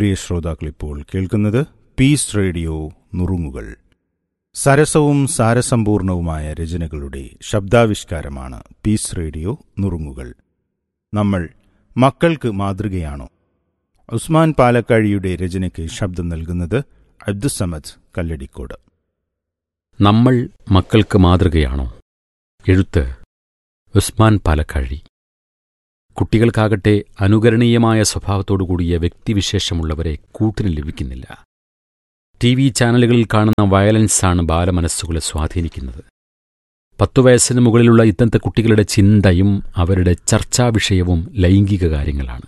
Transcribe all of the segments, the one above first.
പ്രിയ ശ്രോതാക്കളിപ്പോൾ കേൾക്കുന്നത് piece radio നുറുങ്ങുകൾ സരസവും സാരസമ്പൂർണവുമായ രചനകളുടെ ശബ്ദാവിഷ്കാരമാണ് piece radio നുറുങ്ങുകൾ നമ്മൾ മക്കൾക്ക് മാതൃകയാണോ ഉസ്മാൻ പാലക്കാഴിയുടെ രചനയ്ക്ക് ശബ്ദം നൽകുന്നത് അബ്ദുസമദ് കല്ലടിക്കോട് നമ്മൾ മക്കൾക്ക് മാതൃകയാണോ എഴുത്ത് ഉസ്മാൻ പാലക്കാഴി കുട്ടികൾക്കാകട്ടെ അനുകരണീയമായ സ്വഭാവത്തോടു കൂടിയ വ്യക്തിവിശേഷമുള്ളവരെ കൂട്ടിന് ലഭിക്കുന്നില്ല ടി വി ചാനലുകളിൽ കാണുന്ന വയലൻസാണ് ബാലമനസ്സുകളെ സ്വാധീനിക്കുന്നത് പത്തു വയസ്സിന് മുകളിലുള്ള ഇന്നത്തെ കുട്ടികളുടെ ചിന്തയും അവരുടെ ചർച്ചാ വിഷയവും ലൈംഗിക കാര്യങ്ങളാണ്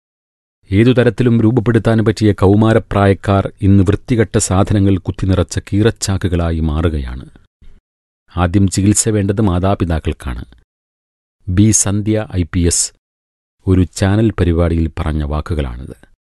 ഏതു തരത്തിലും രൂപപ്പെടുത്താൻ പറ്റിയ കൗമാരപ്രായക്കാർ ഇന്ന് വൃത്തികെട്ട സാധനങ്ങൾ കുത്തിനിറച്ച കീറച്ചാക്കുകളായി മാറുകയാണ് ആദ്യം ചികിത്സ വേണ്ടത് മാതാപിതാക്കൾക്കാണ് B Sandhya I P S ഒരു ചാനൽ പരിപാടിയിൽ പറഞ്ഞ വാക്കുകളാണിത്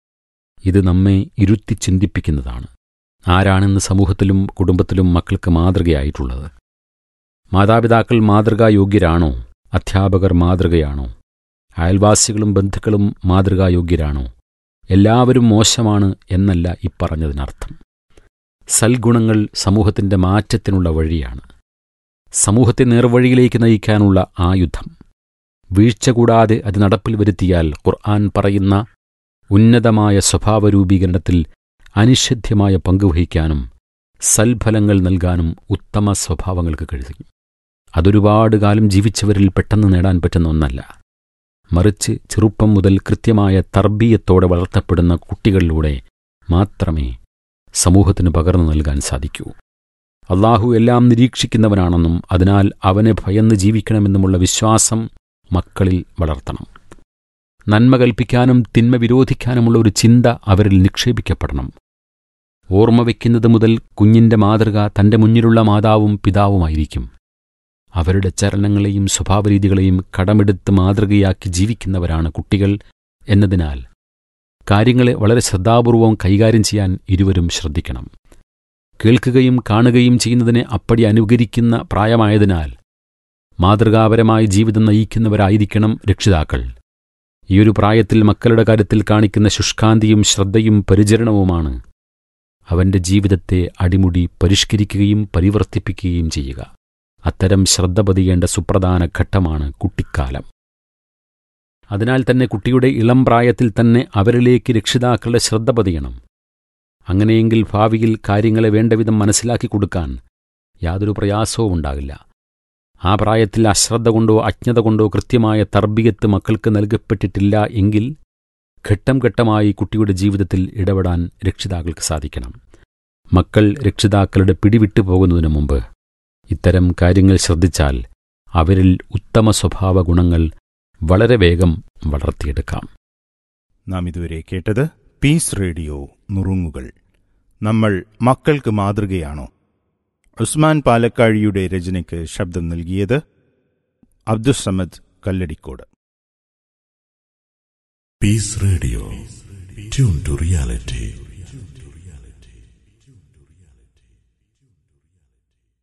ഇത് നമ്മെ ഇരുത്തി ചിന്തിപ്പിക്കുന്നതാണ് ആരാണെന്ന് സമൂഹത്തിലും കുടുംബത്തിലും മക്കൾക്ക് മാതൃകയായിട്ടുള്ളത് മാതാപിതാക്കൾ മാതൃകായോഗ്യരാണോ അധ്യാപകർ മാതൃകയാണോ അയൽവാസികളും ബന്ധുക്കളും മാതൃകായോഗ്യരാണോ എല്ലാവരും മോശമാണ് എന്നല്ല ഇപ്പറഞ്ഞതിനർത്ഥം സൽഗുണങ്ങൾ സമൂഹത്തിന്റെ മാറ്റത്തിനുള്ള വഴിയാണ് സമൂഹത്തെ നേർവഴിയിലേക്ക് നയിക്കാനുള്ള ആയുധം വീഴ്ച കൂടാതെ അത് നടപ്പിൽ വരുത്തിയാൽ ഖുർആൻ പറയുന്ന ഉന്നതമായ സ്വഭാവരൂപീകരണത്തിൽ അനിഷേധ്യമായ പങ്കുവഹിക്കാനും സൽഫലങ്ങൾ നൽകാനും ഉത്തമ സ്വഭാവങ്ങൾക്ക് കഴിയും അതൊരുപാട് കാലം ജീവിച്ചവരിൽ പെട്ടെന്ന് നേടാൻ പറ്റുന്ന ഒന്നല്ല മറിച്ച് ചെറുപ്പം മുതൽ കൃത്യമായ തർബീയത്തോടെ വളർത്തപ്പെടുന്ന കുട്ടികളിലൂടെ മാത്രമേ സമൂഹത്തിന് പകർന്നു നൽകാൻ സാധിക്കൂ അള്ളാഹു എല്ലാം നിരീക്ഷിക്കുന്നവനാണെന്നും അതിനാൽ അവനെ ഭയന്ന് ജീവിക്കണമെന്നുമുള്ള വിശ്വാസം മക്കളിൽ വളർത്തണം നന്മ കൽപ്പിക്കാനും തിന്മ വിരോധിക്കാനുമുള്ള ഒരു ചിന്ത അവരിൽ നിക്ഷേപിക്കപ്പെടണം ഓർമ്മ വയ്ക്കുന്നത് മുതൽ കുഞ്ഞിന്റെ മാതൃക തന്റെ മുന്നിലുള്ള മാതാവും പിതാവുമായിരിക്കും അവരുടെ ചലനങ്ങളെയും സ്വഭാവരീതികളെയും കടമെടുത്ത് മാതൃകയാക്കി ജീവിക്കുന്നവരാണ് കുട്ടികൾ എന്നതിനാൽ കാര്യങ്ങളെ വളരെ ശ്രദ്ധാപൂർവം കൈകാര്യം ചെയ്യാൻ ഇരുവരും ശ്രദ്ധിക്കണം കേൾക്കുകയും കാണുകയും ചെയ്യുന്നതിനെ അപ്പടി അനുകരിക്കുന്ന പ്രായമായതിനാൽ മാതൃകാപരമായ ജീവിതം നയിക്കുന്നവരായിരിക്കണം രക്ഷിതാക്കൾ ഈയൊരു പ്രായത്തിൽ മക്കളുടെ കാര്യത്തിൽ കാണിക്കുന്ന ശുഷ്കാന്തിയും ശ്രദ്ധയും പരിചരണവുമാണ് അവന്റെ ജീവിതത്തെ അടിമുടി പരിഷ്കരിക്കുകയും പരിവർത്തിപ്പിക്കുകയും ചെയ്യുക അത്തരം ശ്രദ്ധ പതിയേണ്ട സുപ്രധാന ഘട്ടമാണ് കുട്ടിക്കാലം അതിനാൽ തന്നെ കുട്ടിയുടെ ഇളം പ്രായത്തിൽ തന്നെ അവരിലേക്ക് രക്ഷിതാക്കളുടെ ശ്രദ്ധ പതിയണം അങ്ങനെയെങ്കിൽ ഭാവിയിൽ കാര്യങ്ങളെ വേണ്ടവിധം മനസ്സിലാക്കി കൊടുക്കാൻ യാതൊരു പ്രയാസവും ഉണ്ടാകില്ല ആ പ്രായത്തിൽ അശ്രദ്ധ കൊണ്ടോ അജ്ഞത കൊണ്ടോ കൃത്യമായ തർബീയത്ത് മക്കൾക്ക് നൽകപ്പെട്ടിട്ടില്ല എങ്കിൽ ഘട്ടം ഘട്ടമായി കുട്ടിയുടെ ജീവിതത്തിൽ ഇടപെടാൻ രക്ഷിതാക്കൾക്ക് സാധിക്കണം മക്കൾ രക്ഷിതാക്കളുടെ പിടിവിട്ടു പോകുന്നതിനു മുമ്പ് ഇത്തരം കാര്യങ്ങൾ ശ്രദ്ധിച്ചാൽ അവരിൽ ഉത്തമ സ്വഭാവ ഗുണങ്ങൾ വളരെ വേഗം വളർത്തിയെടുക്കാം നാം ഇതുവരെ കേട്ടത് പീസ് റേഡിയോ നുറുങ്ങുകൾ നമ്മൾ മക്കൾക്ക് മാതൃകയാണോ ഉസ്മാൻ പാലക്കാഴിയുടെ രചനയ്ക്ക് ശബ്ദം നൽകിയത് Abdussamad Kalladikode Peace Radio. Tune to reality.